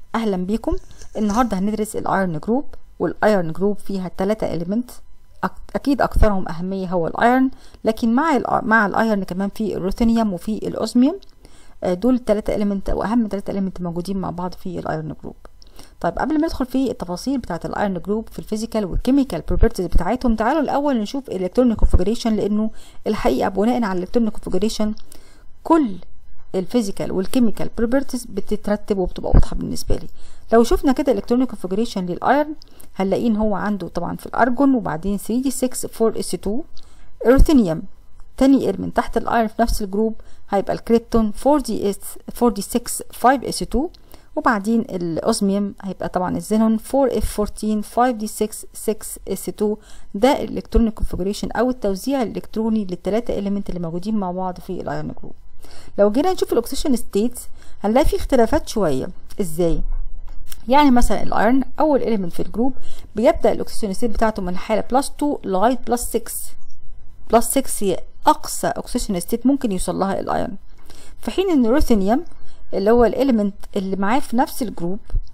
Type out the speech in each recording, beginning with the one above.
اهلا بيكم النهارده هندرس الايرن جروب والايرن جروب فيها ثلاثة اليمنت اكيد اكثرهم اهميه هو الايرن لكن مع ال مع الايرن كمان في الروثينيوم وفي الاوزميوم دول الثلاثة اليمنت واهم ثلاثة اليمنت موجودين مع بعض في الايرن جروب طيب قبل ما ندخل في التفاصيل بتاعه الايرن جروب في الفيزيكال والكيميكال بروبرتيز بتاعتهم تعالوا الاول نشوف الالكترونيك كونفيجريشن لانه الحقيقه بناء على الالكترونيك كونفيجريشن كل الفيزيكال والكيميكال بروبرتيز بتترتب وبتبقى واضحه بالنسبه لي لو شفنا كده الكترونيك كونفيجريشن للايرن هنلاقيه ان هو عنده طبعا في الارجون وبعدين 3 دي 6 4 اس 2 ايرثينيوم تاني اير من تحت الايرن في نفس الجروب هيبقى الكريبتون 4 دي اس 4 دي 6 5 اس 2 وبعدين الاوزميوم هيبقى طبعا الزينون 4 اف 14 5 دي 6 6 اس 2 ده الالكترونيك كونفيجريشن او التوزيع الالكتروني للثلاثه اليمنت اللي موجودين مع بعض في الايرن جروب لو جينا نشوف الاكسجين ستيتس هنلاقي في اختلافات شويه ازاي يعني مثلا الايرن اول اليمنت في الجروب بيبدا الاكسجين ستيت بتاعته من حاله بلس 2 لغايه بلس 6 بلس 6 هي اقصى اكسجين ستيت ممكن يوصل لها الايرن في حين ان الروثينيوم اللي هو الاليمنت اللي معاه في نفس الجروب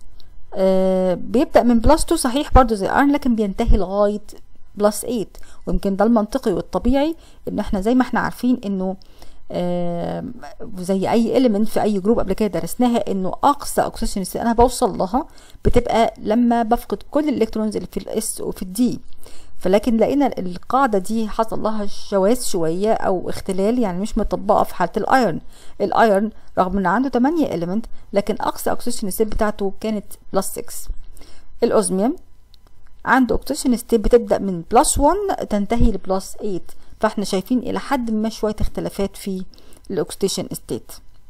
آه بيبدا من بلس 2 صحيح برضو زي ايرن لكن بينتهي لغايه بلس 8 ويمكن ده المنطقي والطبيعي ان احنا زي ما احنا عارفين انه آه زي اي اليمنت في اي جروب قبل كده درسناها انه اقصى اوكسجين انا بوصل لها بتبقى لما بفقد كل الالكترونز اللي في الاس وفي الدي فلكن لقينا القاعدة دي حصل لها شواذ شوية أو اختلال يعني مش مطبقة في حالة الأيرن الأيرن رغم إن عنده 8 إليمنت لكن أقصى أكسجين ستيت بتاعته كانت بلس 6 الأوزميوم عنده أكسجين ستيت بتبدأ من بلس 1 تنتهي لبلس 8 فاحنا شايفين إلى حد ما شوية اختلافات في الأكسجين ستيت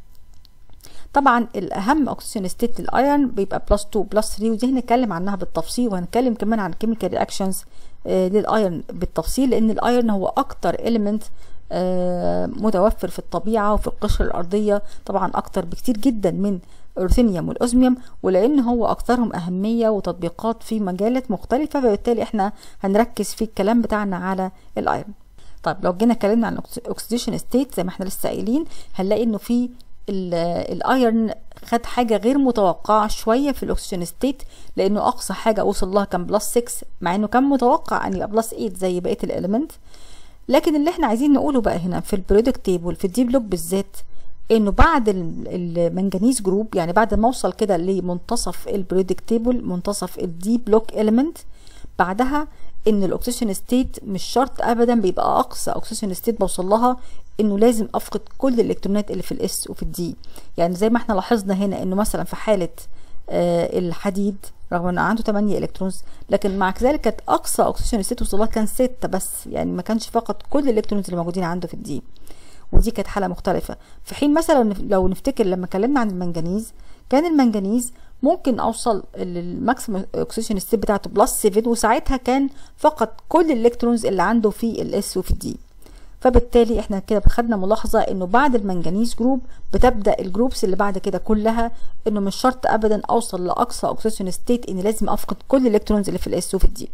طبعا الاهم اكسجين ستيت للايرن بيبقى بلس 2 بلس 3 ودي هنتكلم عنها بالتفصيل وهنتكلم كمان عن الكيميكال رياكشنز آه للايرن بالتفصيل لان الايرن هو اكتر اليمنت آه متوفر في الطبيعه وفي القشره الارضيه طبعا اكتر بكتير جدا من الروثينيوم والاوزميوم ولان هو اكثرهم اهميه وتطبيقات في مجالات مختلفه فبالتالي احنا هنركز في الكلام بتاعنا على الايرن طيب لو جينا اتكلمنا عن الاكسيديشن ستيت زي ما احنا لسه قايلين هنلاقي انه في الايرن خد حاجة غير متوقعة شوية في الاكسجين ستيت لانه اقصى حاجة وصل لها كان بلس 6 مع انه كان متوقع ان يبقى بلس 8 زي بقية الاليمنت لكن اللي احنا عايزين نقوله بقى هنا في البرودكت تيبل في الدي بلوك بالذات انه بعد المنجنيز جروب يعني بعد ما اوصل كده لمنتصف البرودكت تيبل منتصف الدي بلوك اليمنت بعدها ان الاكسجين ستيت مش شرط ابدا بيبقى اقصى اكسجين ستيت بوصل لها انه لازم افقد كل الالكترونات اللي في الاس وفي الدي يعني زي ما احنا لاحظنا هنا انه مثلا في حاله آه الحديد رغم انه عنده 8 الكترونز لكن مع ذلك كانت اقصى اكسجين ستيت وصل لها كان 6 بس يعني ما كانش فقد كل الالكترونز اللي موجودين عنده في الدي ودي كانت حاله مختلفه في حين مثلا لو نفتكر لما اتكلمنا عن المنجنيز كان المنجنيز ممكن اوصل للماكسيمم اوكسجين ستيت بتاعته بلس 7 وساعتها كان فقط كل الالكترونز اللي عنده في الاس وفي الدي فبالتالي احنا كده خدنا ملاحظه انه بعد المنجنيز جروب بتبدا الجروبس اللي بعد كده كلها انه مش شرط ابدا اوصل لاقصى اوكسجين ستيت ان لازم افقد كل الالكترونز اللي في الاس وفي الدي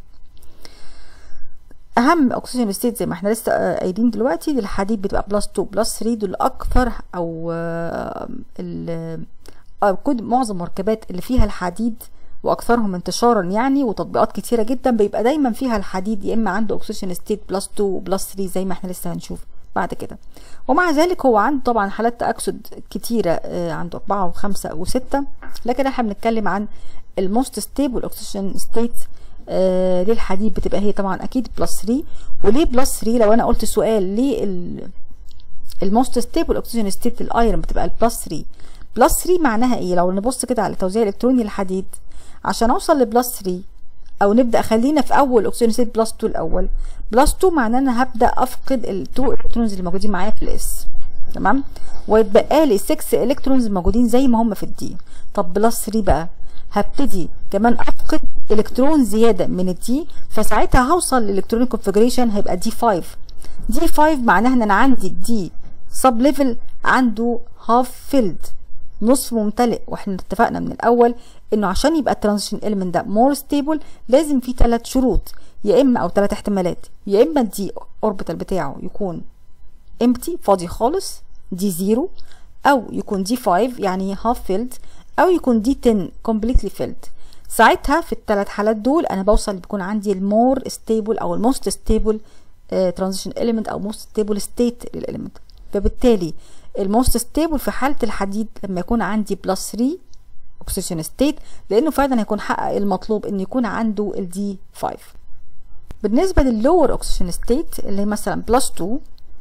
اهم اكسجين ستيت زي ما احنا لسه قايلين دلوقتي للحديد بتبقى بلس 2 بلس 3 دول اكثر او كل معظم المركبات اللي فيها الحديد واكثرهم انتشارا يعني وتطبيقات كتيره جدا بيبقى دايما فيها الحديد يا اما عنده اكسجين ستيت بلس 2 وبلس 3 زي ما احنا لسه هنشوف بعد كده ومع ذلك هو عنده طبعا حالات تاكسد كتيره عنده أربعة وخمسة وستة لكن احنا بنتكلم عن الموست ستيبل اوكسجين ستيت آه للحديد بتبقى هي طبعا اكيد بلس 3 وليه بلس 3 لو انا قلت سؤال ليه الموست ستيبل اوكسجين ستيت الايرون بتبقى البلس 3 بلس 3 معناها ايه لو نبص كده على التوزيع الالكتروني للحديد عشان اوصل لبلس 3 او نبدا خلينا في اول اوكسجين ستيت بلس 2 الاول بلس 2 معناه ان انا هبدا افقد التو الكترونز اللي موجودين معايا في الاس تمام ويتبقى لي 6 الكترونز موجودين زي ما هم في الدي طب بلس 3 بقى هبتدي كمان افقد الكترون زياده من الدي فساعتها هوصل للالكترونيك كونفيجريشن هيبقى دي 5 دي 5 معناها ان انا عندي الدي سب ليفل عنده هاف فيلد نصف ممتلئ واحنا اتفقنا من الاول انه عشان يبقى الترانزيشن element ده مور ستيبل لازم في ثلاث شروط يا اما او ثلاث احتمالات يا اما الدي اوربيتال بتاعه يكون empty فاضي خالص دي زيرو او يكون دي 5 يعني هاف فيلد او يكون دي 10 completely filled ساعتها في الثلاث حالات دول انا بوصل بيكون عندي المور ستيبل او الموست ستيبل ترانزيشن اليمنت او موست ستيبل ستيت للاليمنت فبالتالي الموست ستيبل في حاله الحديد لما يكون عندي بلس 3 اوكسيجين ستيت لانه فعلا هيكون حقق المطلوب ان يكون عنده الدي 5 بالنسبه لللور اوكسيجين ستيت اللي مثلا بلس 2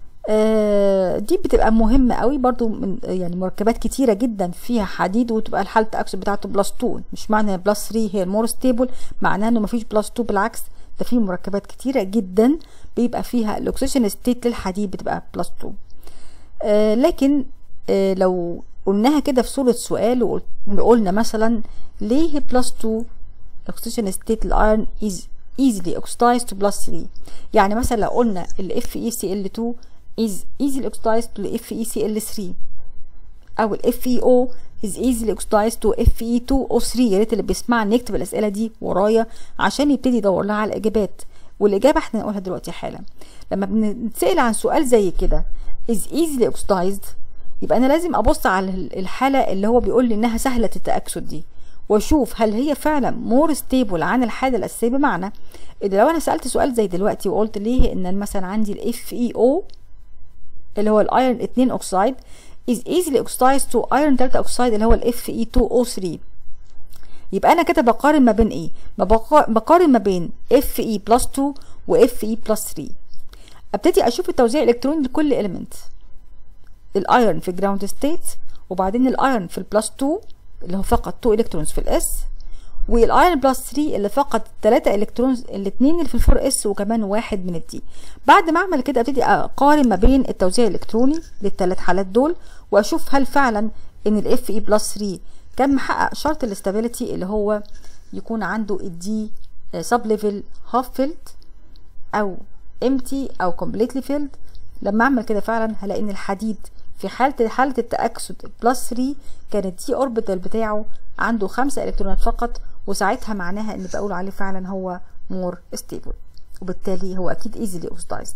آه دي بتبقى مهمة قوي برضو من يعني مركبات كتيرة جدا فيها حديد وتبقى الحالة التأكسد بتاعته بلس 2 مش معنى بلس 3 هي المور ستيبل معناه انه مفيش بلس 2 بالعكس ده في مركبات كتيرة جدا بيبقى فيها الاكسجين ستيت للحديد بتبقى بلس 2 آه لكن آه لو قلناها كده في صورة سؤال وقلنا مثلا ليه بلس 2 oxidation state الايرون is easily oxidized to plus 3 يعني مثلا لو قلنا ال FeCl2 is easily oxidized to FeCl3 او ال FeO is easily oxidized to Fe2O3 يا ريت اللي بيسمعني يكتب الاسئله دي ورايا عشان يبتدي يدور لها على الاجابات والاجابه احنا هنقولها دلوقتي حالا لما بنتسال عن سؤال زي كده is easily oxidized يبقى انا لازم ابص على الحاله اللي هو بيقول لي انها سهله التاكسد دي واشوف هل هي فعلا مور ستيبل عن الحاله الاساسيه بمعنى ان لو انا سالت سؤال زي دلوقتي وقلت ليه ان مثلا عندي الاف اي او اللي هو الايرون 2 اوكسايد is easily oxidized to iron 3 اوكسايد اللي هو الاف اي 2 او 3 يبقى انا كده بقارن ما بين ايه بقارن ما بين اف اي بلس 2 واف اي بلس 3 ابتدي اشوف التوزيع الالكتروني لكل اليمنت الايرون في الجراوند ستيت وبعدين الايرون في البلس 2 اللي هو فقط 2 الكترونز في الاس والايرون بلس 3 اللي فقط 3 الكترونز الاثنين اللي في الفور اس وكمان واحد من الدي بعد ما اعمل كده ابتدي اقارن ما بين التوزيع الالكتروني للثلاث حالات دول واشوف هل فعلا ان الاف اي بلس 3 كان محقق شرط الاستابيليتي اللي هو يكون عنده الدي سب ليفل هاف فيلد او امتي او كومبليتلي فيلد لما اعمل كده فعلا هلاقي ان الحديد في حالة حالة التأكسد بلس 3 كان الدي اوربيتال بتاعه عنده خمسة الكترونات فقط وساعتها معناها ان بقول عليه فعلا هو مور ستيبل وبالتالي هو اكيد ايزيلي اوكسدايزد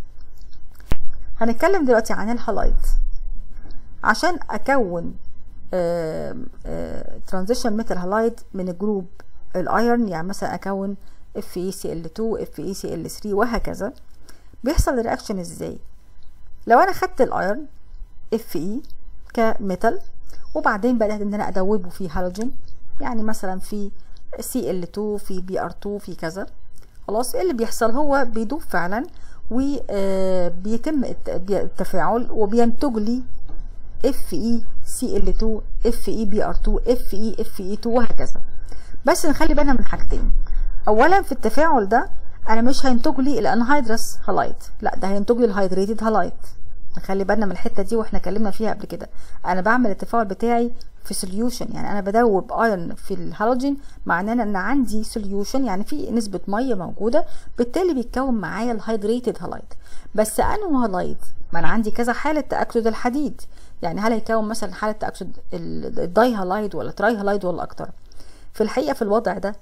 هنتكلم دلوقتي عن الهالايد عشان اكون ترانزيشن ميتال هالايد من الجروب الايرن يعني مثلا اكون اف اي سي ال 2 اف اي سي ال 3 وهكذا بيحصل الرياكشن ازاي لو انا خدت الايرن اف اي كميتال وبعدين بدات ان انا ادوبه في هالوجين يعني مثلا في سي ال 2 في بي ار 2 في كذا خلاص ايه اللي بيحصل هو بيدوب فعلا وبيتم التفاعل وبينتج لي اف اي سي ال 2 اف اي بي ار 2 اف اي اف اي 2 وهكذا بس نخلي بالنا من حاجتين اولا في التفاعل ده انا مش هينتج لي الانهيدرس هالايت لا ده هينتج لي الهيدريتد هالايت نخلي بالنا من الحته دي واحنا اتكلمنا فيها قبل كده انا بعمل التفاعل بتاعي في سوليوشن يعني انا بدوب ايرون في الهالوجين معناه ان عندي سوليوشن يعني في نسبه ميه موجوده بالتالي بيتكون معايا الهيدريتد هالايت بس انه هالايت ما انا عندي كذا حاله تاكسد الحديد يعني هل هيكون مثلا حاله تاكسد الداي هالايد ولا تراي هالايد ولا اكتر في الحقيقه في الوضع ده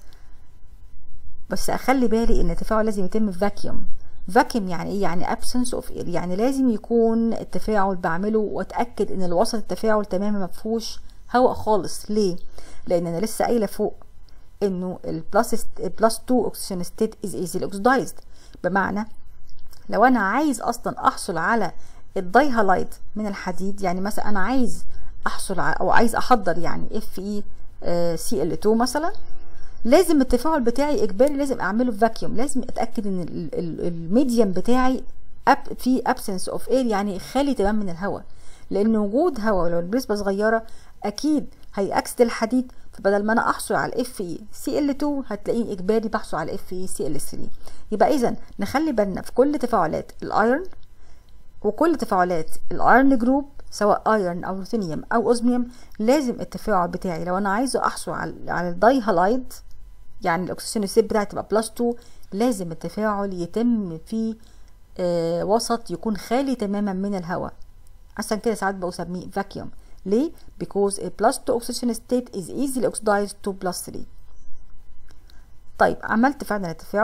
بس اخلي بالي ان التفاعل لازم يتم في فاكيوم فاكيوم يعني ايه يعني absence of air يعني لازم يكون التفاعل بعمله واتاكد ان الوسط التفاعل تماما ما فيهوش هواء خالص ليه لان انا لسه قايله فوق انه البلس بلس 2 اوكسجين ستيت از ايزيلي اوكسدايزد بمعنى لو انا عايز اصلا احصل على الداي هالايت من الحديد يعني مثلا انا عايز احصل على او عايز احضر يعني اف اي سي ال 2 مثلا لازم التفاعل بتاعي اجباري لازم اعمله في فاكيوم لازم اتاكد ان الميديم بتاعي في ابسنس اوف اير يعني خالي تمام من الهواء لان وجود هواء لو بنسبه صغيره اكيد هيأكسد الحديد فبدل ما انا احصل على الاف اي سي ال 2 هتلاقيني اجباري بحصل على الاف اي سي ال 3 يبقى اذا نخلي بالنا في كل تفاعلات الايرن وكل تفاعلات الايرن جروب سواء ايرن او روثينيوم او اوزميوم لازم التفاعل بتاعي لو انا عايزه احصل على على الداي هالايد يعني الاكسجين ستيت بتاعتي تبقى بلس 2 لازم التفاعل يتم في آه وسط يكون خالي تماما من الهواء عشان كده ساعات بسميه فاكيوم ليه because a plus 2 oxidation state is easily oxidized to plus 3 طيب عملت فعلا التفاعل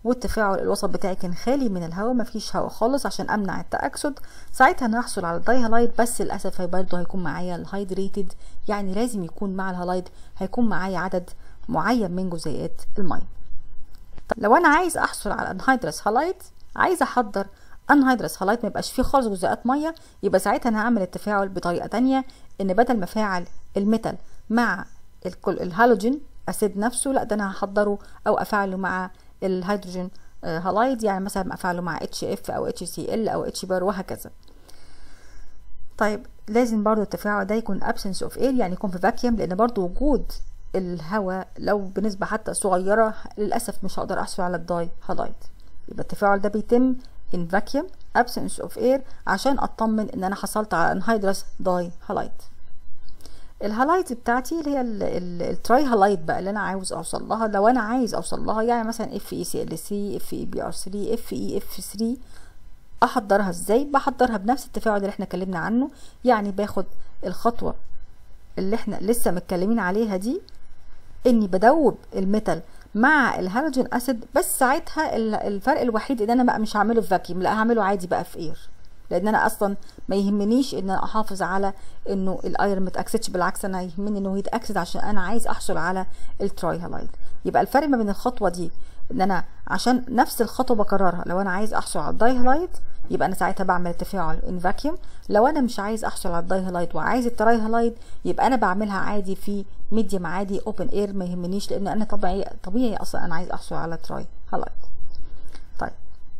والتفاعل الوسط بتاعي كان خالي من الهواء مفيش هواء خالص عشان امنع التاكسد ساعتها انا هحصل على الدايهالايد بس للاسف هي برضه هيكون معايا الهايدريتد يعني لازم يكون مع الهالايد هيكون معايا عدد معين من جزيئات الميه طب لو انا عايز احصل على انهيدرس هالايد عايز احضر انهيدرس هالايد ما يبقاش فيه خالص جزيئات ميه يبقى ساعتها انا هعمل التفاعل بطريقه تانية ان بدل ما افاعل الميتال مع الهالوجين اسيد نفسه لا ده انا هحضره او افعله مع الهيدروجين هالايد يعني مثلا افعله مع اتش اف او اتش سي ال او اتش بار وهكذا طيب لازم برضو التفاعل ده يكون absence of air يعني يكون في فاكيوم لان برضو وجود الهواء لو بنسبة حتى صغيرة للأسف مش هقدر أحصل على الداي هالايد يبقى التفاعل ده بيتم in vacuum absence of air عشان أطمن إن أنا حصلت على anhydrous داي هالايد الهالايت بتاعتي اللي هي التراي هالايت بقى اللي انا عاوز اوصل لها لو انا عايز اوصل لها يعني مثلا اف اي سي ال 3 اف اي بي ار 3 اف اي اف 3 احضرها ازاي بحضرها بنفس التفاعل اللي احنا اتكلمنا عنه يعني باخد الخطوه اللي احنا لسه متكلمين عليها دي اني بدوب الميتال مع الهالوجين اسيد بس ساعتها الفرق الوحيد ان انا بقى مش هعمله في فاكيوم لا هعمله عادي بقى في اير لان انا اصلا ما يهمنيش ان انا احافظ على انه الايرون ما يتاكسدش بالعكس انا يهمني انه يتاكسد عشان انا عايز احصل على التراي هالايد يبقى الفرق ما بين الخطوه دي ان انا عشان نفس الخطوه بكررها لو انا عايز احصل على الداي هالايد يبقى انا ساعتها بعمل التفاعل ان فاكيوم لو انا مش عايز احصل على الداي هالايد وعايز التراي هالايد يبقى انا بعملها عادي في ميديوم عادي اوبن اير ما يهمنيش لان انا طبيعي طبيعي اصلا انا عايز احصل على تراي هالايد طيب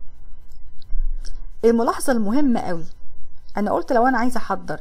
الملاحظه المهمه قوي انا قلت لو انا عايزه احضر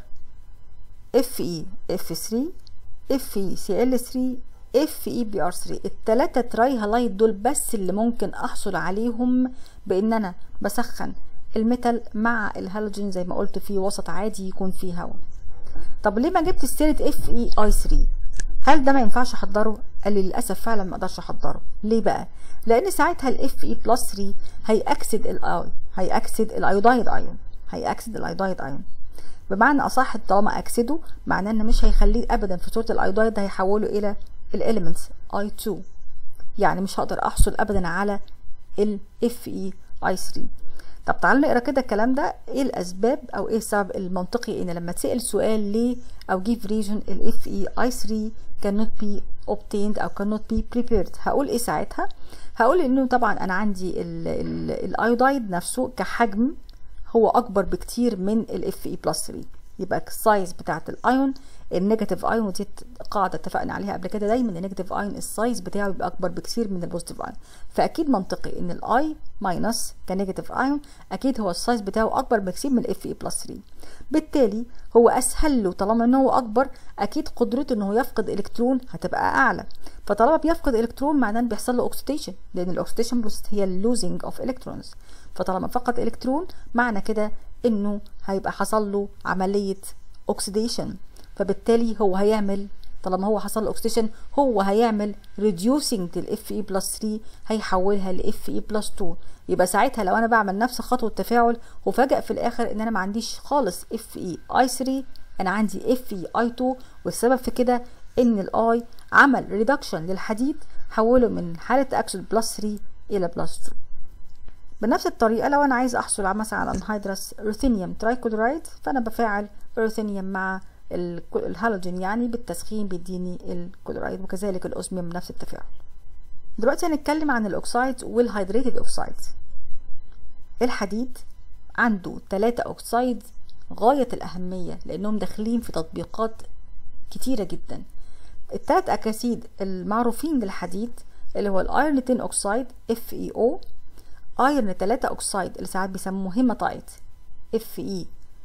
اف اي اف 3 اف اي سي ال 3 اف اي بي ار 3 التلاتة تراي هالايت دول بس اللي ممكن احصل عليهم بان انا بسخن الميتال مع الهالوجين زي ما قلت في وسط عادي يكون فيه هواء طب ليه ما جبت سيره اف اي اي 3 هل ده ما ينفعش احضره قال لي للاسف فعلا ما اقدرش احضره ليه بقى لان ساعتها الاف اي بلس 3 هيأكسد الاي هيأكسد الايودايد ايون هيأكسد الايودايد ايون بمعنى اصح طالما اكسده معناه ان مش هيخليه ابدا في صوره الايودايد هيحوله الى الاليمنتس اي 2 يعني مش هقدر احصل ابدا على الاف اي اي 3 طب تعالوا نقرا كده الكلام ده ايه الاسباب او ايه السبب المنطقي ان لما تسال سؤال ليه او give reason الاف اي اي 3 cannot be obtained او cannot be prepared هقول ايه ساعتها هقول انه طبعا انا عندي الايودايد نفسه كحجم هو اكبر بكتير من الاف اي بلس 3 يبقى السايز بتاعت الايون النيجاتيف ايون ودي قاعده اتفقنا عليها قبل كده دايما النيجاتيف ايون السايز بتاعه بيبقى اكبر بكتير من البوزيتيف ايون فاكيد منطقي ان الاي ماينس كنيجاتيف ايون اكيد هو السايز بتاعه اكبر بكتير من الاف اي بلس 3 بالتالي هو اسهل له طالما ان هو اكبر اكيد قدرته ان هو يفقد الكترون هتبقى اعلى فطالما بيفقد الكترون معناه ان بيحصل له اوكسيديشن لان الاوكسيديشن بروسيس هي اللوزنج اوف الكترونز فطالما فقد الكترون معنى كده انه هيبقى حصل له عمليه اوكسيديشن فبالتالي هو هيعمل طالما هو حصل له اوكسيديشن هو هيعمل ريديوسنج للاف اي بلس 3 هيحولها لاف اي بلس 2 يبقى ساعتها لو انا بعمل نفس خطوه التفاعل وفجأة في الاخر ان انا ما عنديش خالص اف اي اي 3 انا عندي اف اي اي 2 والسبب في كده ان الاي عمل ريدكشن للحديد حوله من حاله اكسد بلس 3 الى بلس 2 بنفس الطريقه لو انا عايز احصل على مثلا على انهيدرس روثينيوم ترايكلورايد فانا بفاعل روثينيوم مع الهالوجين يعني بالتسخين بيديني الكلورايد وكذلك الاوزميوم بنفس التفاعل دلوقتي هنتكلم عن الاوكسايد والهيدريتد اوكسايد الحديد عنده ثلاثة اوكسايد غاية الأهمية لأنهم داخلين في تطبيقات كتيرة جدا الثلاث أكاسيد المعروفين للحديد اللي هو الايرون 2 اوكسايد اف اي او ايرون 3 اوكسايد اللي ساعات بيسموه هيماتايت اف اي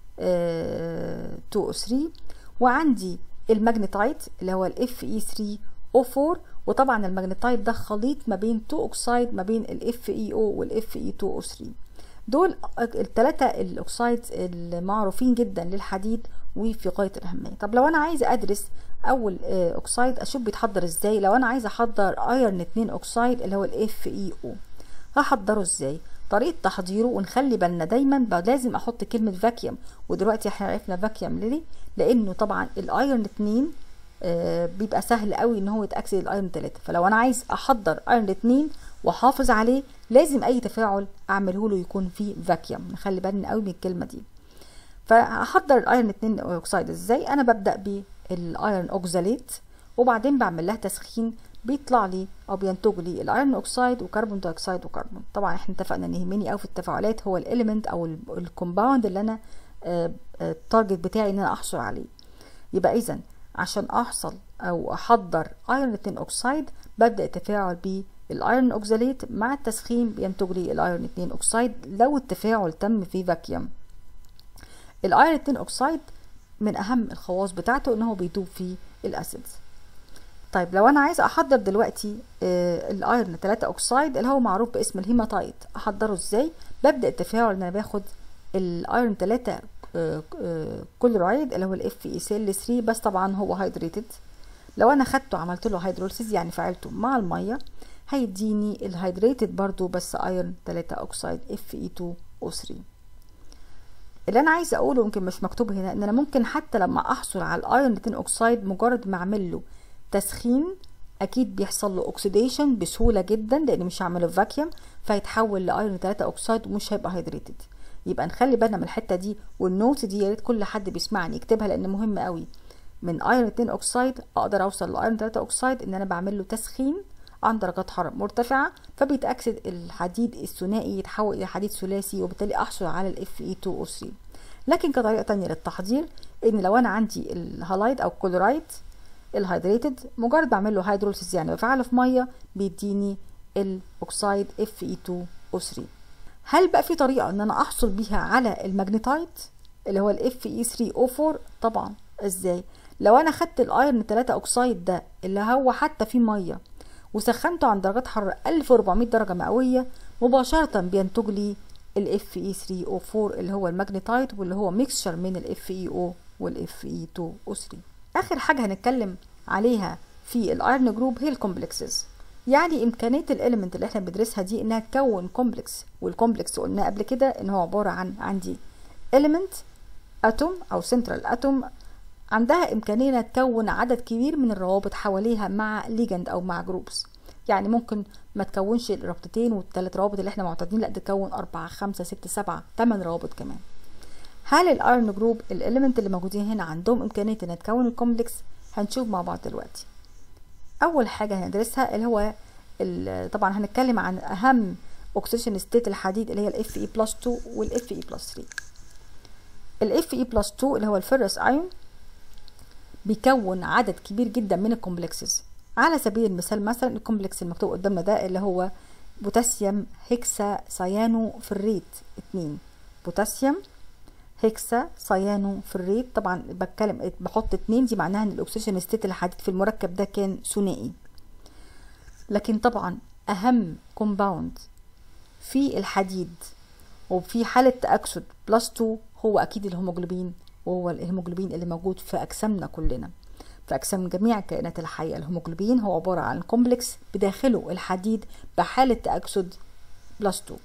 2 او 3 وعندي الماجنيتايت اللي هو الاف اي 3 او 4 وطبعا الماجنيتايت ده خليط ما بين 2 اوكسايد ما بين الاف اي او والاف اي 2 او 3 دول الثلاثة الاوكسايد المعروفين جدا للحديد وفي غاية الأهمية طب لو أنا عايزة أدرس أول أوكسايد أشوف بيتحضر إزاي لو أنا عايزة أحضر ايرن 2 أوكسايد اللي هو الاف اي او هحضره إزاي طريقة تحضيره ونخلي بالنا دايما لازم أحط كلمة فاكيوم ودلوقتي احنا عرفنا فاكيوم ليه لأنه طبعا الايرن 2 آه بيبقى سهل قوي ان هو يتاكسد الايرون 3 فلو انا عايز احضر ايرون 2 واحافظ عليه لازم اي تفاعل اعمله له يكون فيه فاكيوم نخلي بالنا قوي من الكلمه دي فهحضر الايرون 2 اوكسايد ازاي انا ببدا بالايرون اوكزاليت وبعدين بعمل لها تسخين بيطلع لي او بينتج لي الايرون اوكسايد وكربون دايوكسيد وكربون طبعا احنا اتفقنا ان يهمني قوي في التفاعلات هو الاليمنت او الكومباوند اللي انا التارجت بتاعي ان انا احصل عليه يبقى اذا عشان احصل او احضر ايرون 2 اوكسايد ببدا التفاعل بالايرون اوكزاليت مع التسخين بينتج لي الايرون 2 اوكسايد لو التفاعل تم في فاكيوم الايرون 2 اوكسايد من اهم الخواص بتاعته ان هو بيدوب في الاسيدز طيب لو انا عايزه احضر دلوقتي آه الايرون 3 اوكسايد اللي هو معروف باسم الهيماتايت احضره ازاي ببدا التفاعل ان انا باخد الايرون 3 آه آه كلورايد اللي هو الاف اي سيل 3 بس طبعا هو هيدريتد لو انا خدته عملت له هيدروليسيس يعني فعلته مع الميه هيديني الهيدريتد برضو بس ايرون 3 اوكسايد اف اي 2 او 3 اللي انا عايزه اقوله يمكن مش مكتوب هنا ان انا ممكن حتى لما احصل على الايرون 2 اوكسايد مجرد ما اعمل له تسخين اكيد بيحصل له اوكسيديشن بسهوله جدا لان مش هعمله فاكيوم فيتحول لايرون 3 اوكسايد ومش هيبقى هيدريتد يبقى نخلي بالنا من الحته دي والنوت دي يا ريت كل حد بيسمعني يكتبها لان مهم قوي من ايرون 2 اوكسايد اقدر اوصل لايرون 3 اوكسايد ان انا بعمل له تسخين عن درجات حرارة مرتفعة فبيتأكسد الحديد الثنائي يتحول إلى حديد ثلاثي وبالتالي أحصل على ال Fe2O3 لكن كطريقة تانية للتحضير إن لو أنا عندي الهالايد أو الكلورايد الهيدريتد مجرد بعمل له هيدروليسيس يعني بفعله في مية بيديني الأكسيد Fe2O3 هل بقى في طريقة إن أنا أحصل بيها على الماجنيتايت اللي هو ال Fe3O4 طبعا إزاي لو أنا خدت الأيرن 3 أكسيد ده اللي هو حتى فيه مية وسخنته عند درجات حرارة 1400 درجة مئوية مباشرة بينتج لي ال Fe3O4 اللي هو الماجنيتايت واللي هو ميكسشر من ال FeO وال Fe2O3 آخر حاجة هنتكلم عليها في الايرن جروب هي الكومبلكسز يعني إمكانية الإليمنت اللي احنا بندرسها دي إنها تكون كومبلكس والكومبلكس قلنا قبل كده إن هو عبارة عن عندي إليمنت أتوم أو سنترال أتوم عندها إمكانية إنها تكون عدد كبير من الروابط حواليها مع ليجند أو مع جروبس يعني ممكن ما تكونش رابطتين والثلاث روابط اللي احنا معتادين لا تكون أربعة خمسة ستة سبعة تمن روابط كمان هل الايرن جروب الاليمنت اللي موجودين هنا عندهم إمكانية إنها تكون الكومبلكس هنشوف مع بعض دلوقتي أول حاجة هندرسها اللي هو طبعا هنتكلم عن أهم اوكسيشن ستيت الحديد اللي هي الاف اي بلس 2 والاف اي بلس 3 الاف اي بلس 2 اللي هو الفيرس ايون بيكون عدد كبير جدا من الكومبلكسز على سبيل المثال مثلا الكومبلكس المكتوب قدامنا ده اللي هو بوتاسيوم هيكسا سيانو فريت اتنين بوتاسيوم هيكسا سيانو فريت طبعا بتكلم بحط اتنين دي معناها ان الاكسجين ستيت الحديد في المركب ده كان ثنائي لكن طبعا اهم كومباوند في الحديد وفي حالة تأكسد بلس 2 هو أكيد الهيموجلوبين وهو الهيموجلوبين اللي موجود في أجسامنا كلنا في أجسام جميع الكائنات الحية الهيموجلوبين هو عبارة عن كومبلكس بداخله الحديد بحالة تأكسد بلس 2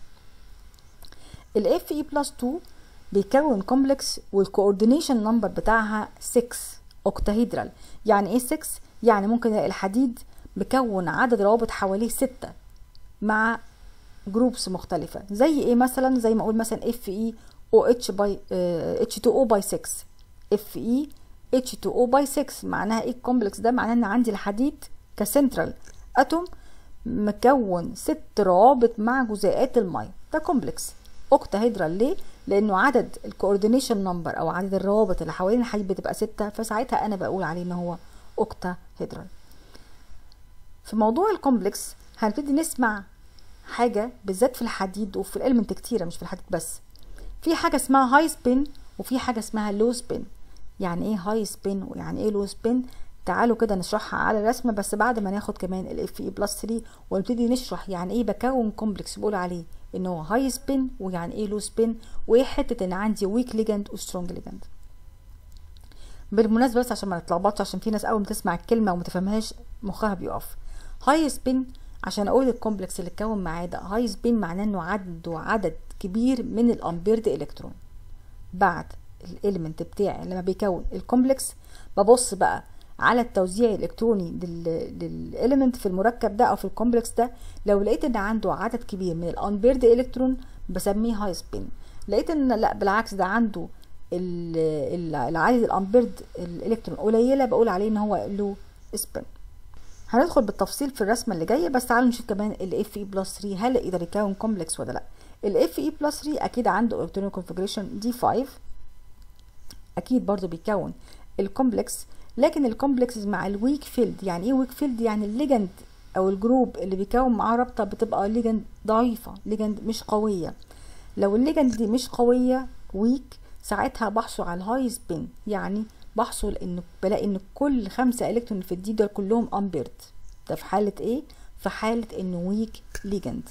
ال Fe بلس 2 بيكون كومبلكس والكوردينيشن نمبر بتاعها 6 اوكتاهيدرال يعني ايه 6 يعني ممكن الاقي الحديد مكون عدد روابط حواليه 6 مع جروبس مختلفة زي ايه مثلا زي ما اقول مثلا Fe OH باي H2O باي 6 Fe H2O باي 6 معناها ايه الكومبلكس ده معناه ان عندي الحديد كسنترال اتوم مكون ست روابط مع جزيئات الميه ده كومبلكس اوكتاهيدرال ليه لانه عدد الكوردينيشن نمبر او عدد الروابط اللي حوالين الحديد بتبقى ستة فساعتها انا بقول عليه ان هو اوكتاهيدرال في موضوع الكومبلكس هنبتدي نسمع حاجة بالذات في الحديد وفي الالمنت كتيرة مش في الحديد بس في حاجة اسمها هاي سبين وفي حاجة اسمها لو سبين يعني ايه هاي سبين ويعني ايه لو سبين تعالوا كده نشرحها على الرسمة بس بعد ما ناخد كمان الاف اي بلس 3 ونبتدي نشرح يعني ايه بكون كومبلكس بقول عليه ان هو هاي سبين ويعني ايه لو سبين وايه حتة ان عندي ويك ليجند وسترونج ليجند بالمناسبة بس عشان ما نتلخبطش عشان في ناس اول ما تسمع الكلمة وما تفهمهاش مخها بيقف هاي سبين عشان اقول الكومبلكس اللي اتكون معاه ده هاي سبين معناه انه عنده عدد كبير من الامبيرد الكترون بعد الاليمنت بتاعي لما بيكون الكومبلكس ببص بقى على التوزيع الالكتروني للاليمنت في المركب ده او في الكومبلكس ده لو لقيت ان عنده عدد كبير من الانبيرد الكترون بسميه هاي سبين لقيت ان لا بالعكس ده عنده العدد الامبيرد الالكترون قليله بقول عليه ان هو له سبين هندخل بالتفصيل في الرسمه اللي جايه بس تعالوا نشوف كمان الاف اي بلس 3 هل يقدر يكون كومبلكس ولا لا الاف اي بلس 3 اكيد عنده الكترونيك كونفيجريشن دي 5 اكيد برضو بيكون الكومبلكس لكن الكومبلكس مع الويك فيلد يعني ايه ويك فيلد يعني الليجند او الجروب اللي بيكون معاه رابطه بتبقى ليجند ضعيفه ليجند مش قويه لو الليجند دي مش قويه ويك ساعتها بحصل على الهاي سبين يعني بحصل ان بلاقي ان كل خمسة الكترون في الدي دول كلهم امبيرد ده في حالة ايه في حالة انه ويك ليجند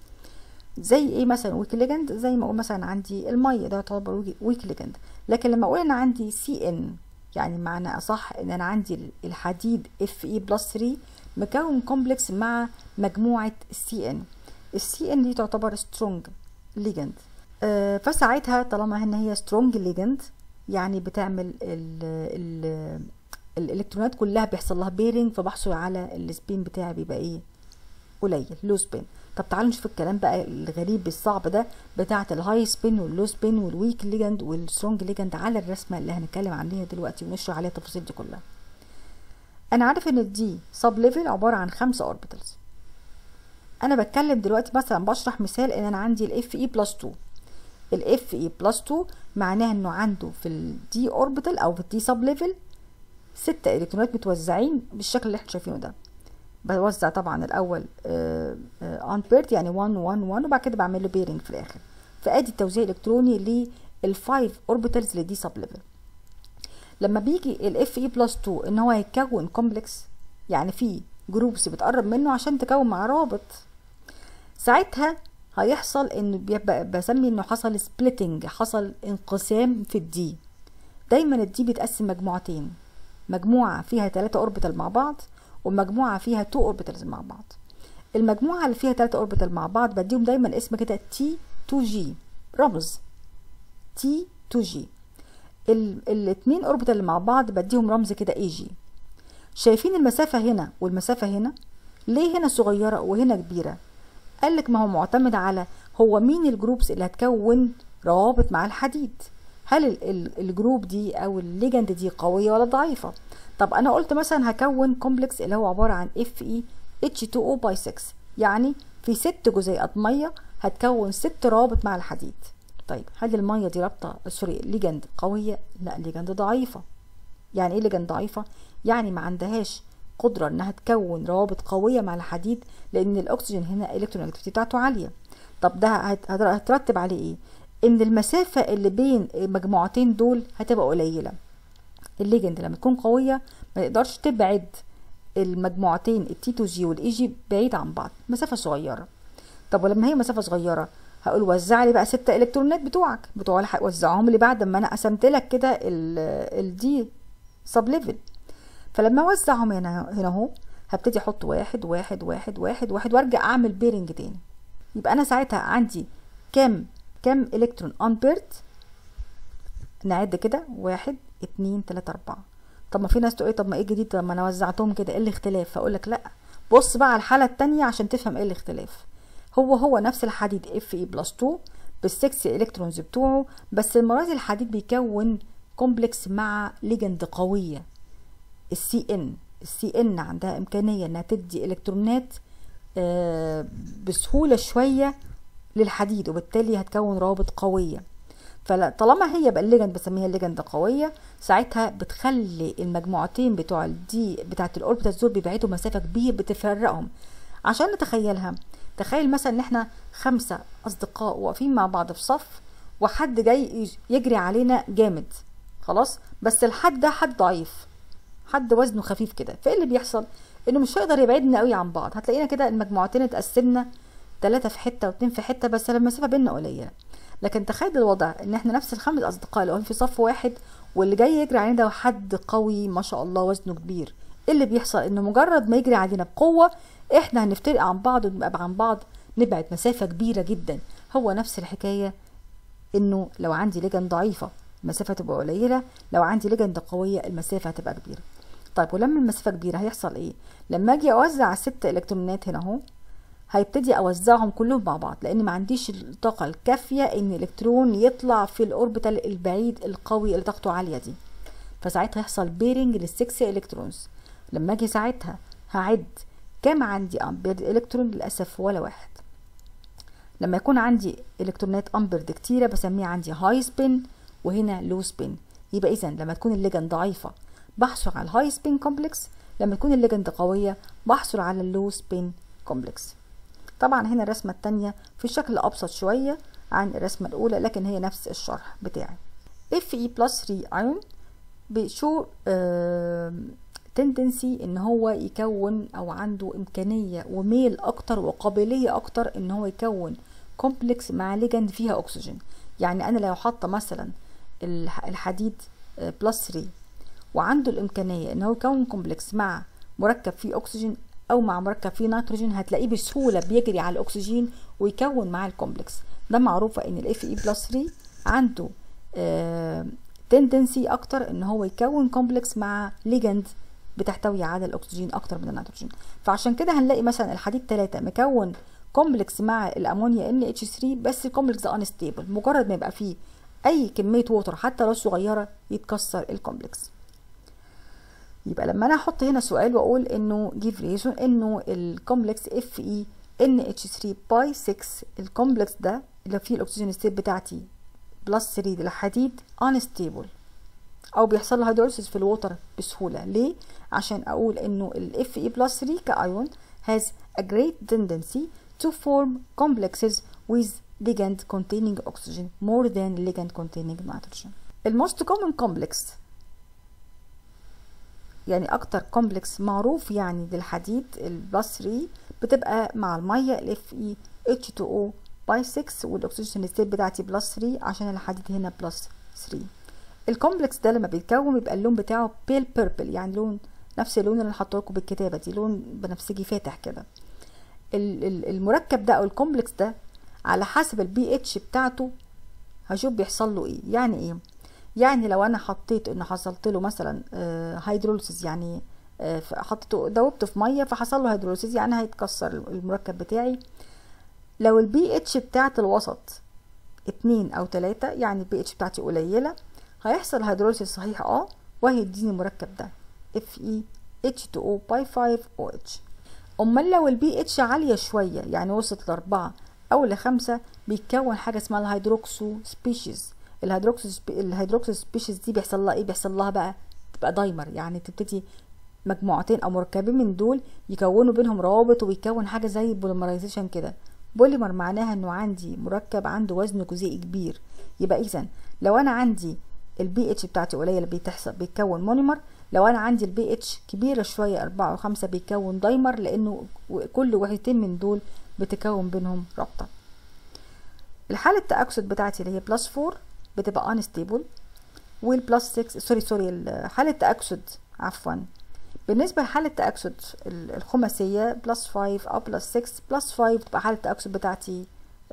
زي ايه مثلا ويك ليجند زي ما اقول مثلا عندي المية ده يعتبر ويك ليجند لكن لما اقول انا عندي سي ان يعني معنى اصح ان انا عندي الحديد اف اي بلس 3 مكون كومبلكس مع مجموعة السي ان السي ان دي تعتبر سترونج ليجند آه فساعتها طالما ان هي سترونج ليجند يعني بتعمل ال ال الالكترونات كلها بيحصل لها بيرنج فبحصل على السبين بتاعي بيبقى ايه قليل لو سبين طب تعالوا نشوف الكلام بقى الغريب الصعب ده بتاعه الهاي سبين واللو سبين والويك ليجند والسترونج ليجند على الرسمه اللي هنتكلم عنها دلوقتي ونشرح عليها التفاصيل دي كلها انا عارف ان الدي سب ليفل عباره عن خمسة اوربيتالز انا بتكلم دلوقتي مثلا بشرح مثال ان انا عندي الاف اي بلس 2 الاف اي بلس 2 معناها انه عنده في الدي اوربيتال او في الدي سب ليفل ستة الكترونات متوزعين بالشكل اللي احنا شايفينه ده بوزع طبعا الاول انبيرت يعني 1 1 1 وبعد كده بعمل له بيرنج في الاخر فادي التوزيع الالكتروني للفايف اوربيتالز لدي سب ليفل لما بيجي الاف اي بلس 2 ان هو هيكون كومبلكس يعني في جروبس بتقرب منه عشان تكون مع رابط ساعتها هيحصل انه بسمي انه حصل سبليتنج حصل انقسام في الدي دايما الدي بيتقسم مجموعتين مجموعة فيها تلاتة اوربيتال مع بعض ومجموعة فيها تو اوربيتالز مع بعض المجموعة اللي فيها تلاتة اوربيتال مع بعض بديهم دايما اسم كده تي 2 جي رمز تي 2 جي الاتنين اوربيتال اللي مع بعض بديهم رمز كده اي جي شايفين المسافة هنا والمسافة هنا ليه هنا صغيرة وهنا كبيرة قال لك ما هو معتمد على هو مين الجروبس اللي هتكون روابط مع الحديد هل ال ال الجروب دي او الليجند دي قويه ولا ضعيفه طب انا قلت مثلا هكون كومبلكس اللي هو عباره عن اف اي اتش 2 او باي 6 يعني في ست جزيئات ميه هتكون ست روابط مع الحديد طيب هل الميه دي رابطه سوري ليجند قويه لا ليجند ضعيفه يعني ايه ليجند ضعيفه يعني ما عندهاش قدره انها تكون روابط قويه مع الحديد لان الاكسجين هنا الكترونيجاتيفيتي بتاعته عاليه طب ده هترتب عليه ايه ان المسافه اللي بين المجموعتين دول هتبقى قليله الليجند لما تكون قويه ما تقدرش تبعد المجموعتين التي 2 جي والاي جي بعيد عن بعض مسافه صغيره طب ولما هي مسافه صغيره هقول وزع لي بقى ستة الكترونات بتوعك بتوع وزعهم لي بعد ما انا قسمت لك كده الدي سب ليفل فلما اوزعهم هنا هنا اهو هبتدي احط واحد واحد واحد واحد واحد وارجع اعمل بيرنج تاني يبقى انا ساعتها عندي كام كام الكترون انبيرت نعد كده واحد اتنين تلاتة اربعة طب ما في ناس تقول طب ما ايه الجديد طب ما انا وزعتهم كده ايه الاختلاف فاقول لك لا بص بقى على الحالة التانية عشان تفهم ايه الاختلاف هو هو نفس الحديد اف اي بلس 2 بالسكس الكترونز بتوعه بس المرة دي الحديد بيكون كومبلكس مع ليجند قوية السي ان السي ان عندها امكانية انها تدي الكترونات آه بسهولة شوية للحديد وبالتالي هتكون روابط قوية فطالما هي بقى الليجند بسميها الليجند قوية ساعتها بتخلي المجموعتين بتوع الدي بتاعت الاوربيتالز دول بيبعدوا مسافة كبيرة بتفرقهم عشان نتخيلها تخيل مثلا ان احنا خمسة اصدقاء واقفين مع بعض في صف وحد جاي يجري علينا جامد خلاص بس الحد ده حد ضعيف حد وزنه خفيف كده فايه اللي بيحصل انه مش هيقدر يبعدنا قوي عن بعض هتلاقينا كده المجموعتين اتقسمنا ثلاثة في حتة واتنين في حتة بس المسافة بيننا قليلة لكن تخيل الوضع ان احنا نفس الخمس اصدقاء اللي في صف واحد واللي جاي يجري علينا ده حد قوي ما شاء الله وزنه كبير ايه اللي بيحصل انه مجرد ما يجري علينا بقوة احنا هنفترق عن بعض ونبقى عن بعض نبعد مسافة كبيرة جدا هو نفس الحكاية انه لو عندي لجن ضعيفة المسافة تبقى قليلة لو عندي لجن قوية المسافة هتبقى كبيرة طيب ولما المسافه كبيره هيحصل ايه لما اجي اوزع الست الكترونات هنا اهو هيبتدي اوزعهم كلهم مع بعض لان ما عنديش الطاقه الكافيه ان الالكترون يطلع في الاوربيتال البعيد القوي اللي طاقته عاليه دي فساعتها يحصل بيرنج للسكس الكترونز لما اجي ساعتها هعد كام عندي امبير الكترون للاسف ولا واحد لما يكون عندي الكترونات امبرد كتيره بسميها عندي هاي سبين وهنا لو سبين يبقى اذا لما تكون الليجند ضعيفه بحصل على الهاي سبين كومبلكس لما تكون الليجند قويه بحصل على اللو سبين كومبلكس طبعا هنا الرسمه الثانيه في شكل ابسط شويه عن الرسمه الاولى لكن هي نفس الشرح بتاعي اف اي بلس 3 ايون بشو تندنسي ان هو يكون او عنده امكانيه وميل اكتر وقابليه اكتر ان هو يكون كومبلكس مع ليجند فيها اكسجين يعني انا لو حاطه مثلا الحديد بلس 3 وعنده الامكانيه ان هو يكون كومبلكس مع مركب فيه اكسجين او مع مركب فيه نيتروجين هتلاقيه بسهوله بيجري على الاكسجين ويكون معاه الكومبلكس ده معروفه ان الاف اي بلس 3 عنده تندنسي اكتر ان هو يكون كومبلكس مع ليجند بتحتوي على الاكسجين اكتر من النيتروجين فعشان كده هنلاقي مثلا الحديد 3 مكون كومبلكس مع الامونيا ان اتش 3 بس الكومبلكس ده انستيبل مجرد ما يبقى فيه اي كميه ووتر حتى لو صغيره يتكسر الكومبلكس يبقى لما انا احط هنا سؤال واقول انه جيف ريزون انه الكومبلكس اف اي ان اتش 3 باي 6 الكومبلكس ده اللي فيه الاكسجين ستيت بتاعتي بلس 3 للحديد انستيبل او بيحصل له هيدروليسيس في الووتر بسهوله ليه عشان اقول انه الاف اي بلس 3 كايون has a great tendency to form complexes with ligand containing oxygen more than ligand containing nitrogen. الموست common complex يعني اكتر كومبلكس معروف يعني للحديد البلس 3 بتبقى مع الميه الاف اي اتش 2 او باي 6 والاكسجين ستيت بتاعتي بلس 3 عشان الحديد هنا بلس 3 الكومبلكس ده لما بيتكون بيبقى اللون بتاعه بيل بيربل يعني لون نفس اللون اللي حاطه لكم بالكتابه دي لون بنفسجي فاتح كده المركب ده او الكومبلكس ده على حسب البي اتش بتاعته هشوف بيحصل له ايه يعني ايه يعني لو انا حطيت ان حصلت له مثلا هيدروليسيس يعني حطيته دوبته في ميه فحصل له هيدروليسيس يعني هيتكسر المركب بتاعي لو البي اتش بتاعت الوسط اتنين او تلاتة يعني البي اتش بتاعتي قليله هيحصل هيدروليسيس صحيح اه وهيديني المركب ده اف اي اتش 2 او باي 5 او اتش امال لو البي اتش عاليه شويه يعني وصلت لاربعة او لخمسة بيتكون حاجه اسمها الهيدروكسو سبيشيز الهيدروكسو الهيدروكسو سبيشيز دي بيحصل لها ايه بيحصل لها بقى تبقى دايمر يعني تبتدي مجموعتين او مركبين من دول يكونوا بينهم روابط ويكون حاجه زي البوليمرايزيشن كده بوليمر معناها انه عندي مركب عنده وزن جزيئي كبير يبقى اذا لو انا عندي البي اتش بتاعتي قليله بتحصل بيتكون مونيمر لو انا عندي البي اتش كبيره شويه أربعة وخمسة بيكون دايمر لانه كل وحدتين من دول بتكون بينهم رابطه الحاله التاكسد بتاعتي اللي هي بلس 4 بتبقى انستيبل والبلس 6 سوري سوري حاله التاكسد عفوا بالنسبة لحالة تأكسد الخماسية بلس 5 أو بلس 6 بلس 5 تبقى حالة التأكسد بتاعتي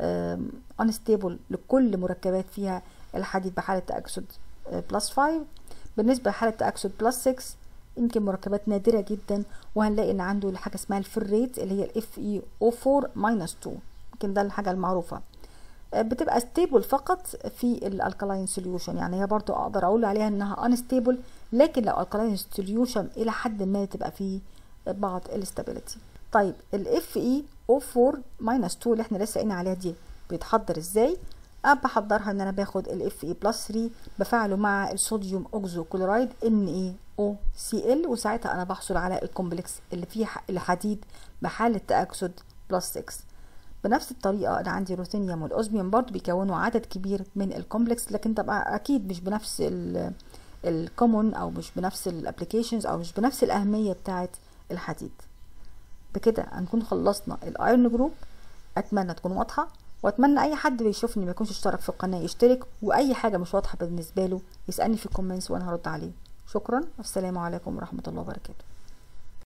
unstable لكل مركبات فيها الحديد بحالة تأكسد بلس 5 بالنسبة لحالة تأكسد بلس 6 يمكن مركبات نادرة جدا وهنلاقي ان عنده حاجة اسمها الفريت اللي هي الاف اي او 4 ماينس 2 يمكن ده الحاجة المعروفة بتبقى ستيبل فقط في الالكالاين سوليوشن يعني هي برضو اقدر اقول عليها انها انستيبل لكن لو الكالاين سوليوشن الى حد ما تبقى فيه بعض الاستابيليتي طيب الاف اي او 4 ماينس 2 اللي احنا لسه قايلين عليها دي بيتحضر ازاي أه بحضرها ان انا باخد الاف اي بلس 3 بفعله مع الصوديوم اوكزو كلورايد ان اي او سي ال وساعتها انا بحصل على الكومبلكس اللي فيه الحديد بحاله تاكسد بلس 6 بنفس الطريقة أنا عندي الروثينيوم والأوزميوم برضو بيكونوا عدد كبير من الكومبلكس لكن طبعا أكيد مش بنفس الكومون أو مش بنفس الابليكيشنز أو مش بنفس الأهمية بتاعة الحديد بكده هنكون خلصنا الايرون جروب أتمنى تكون واضحة وأتمنى أي حد بيشوفني ما يكونش اشترك في القناة يشترك وأي حاجة مش واضحة بالنسبة له يسألني في الكومنتس وأنا هرد عليه شكرا والسلام عليكم ورحمة الله وبركاته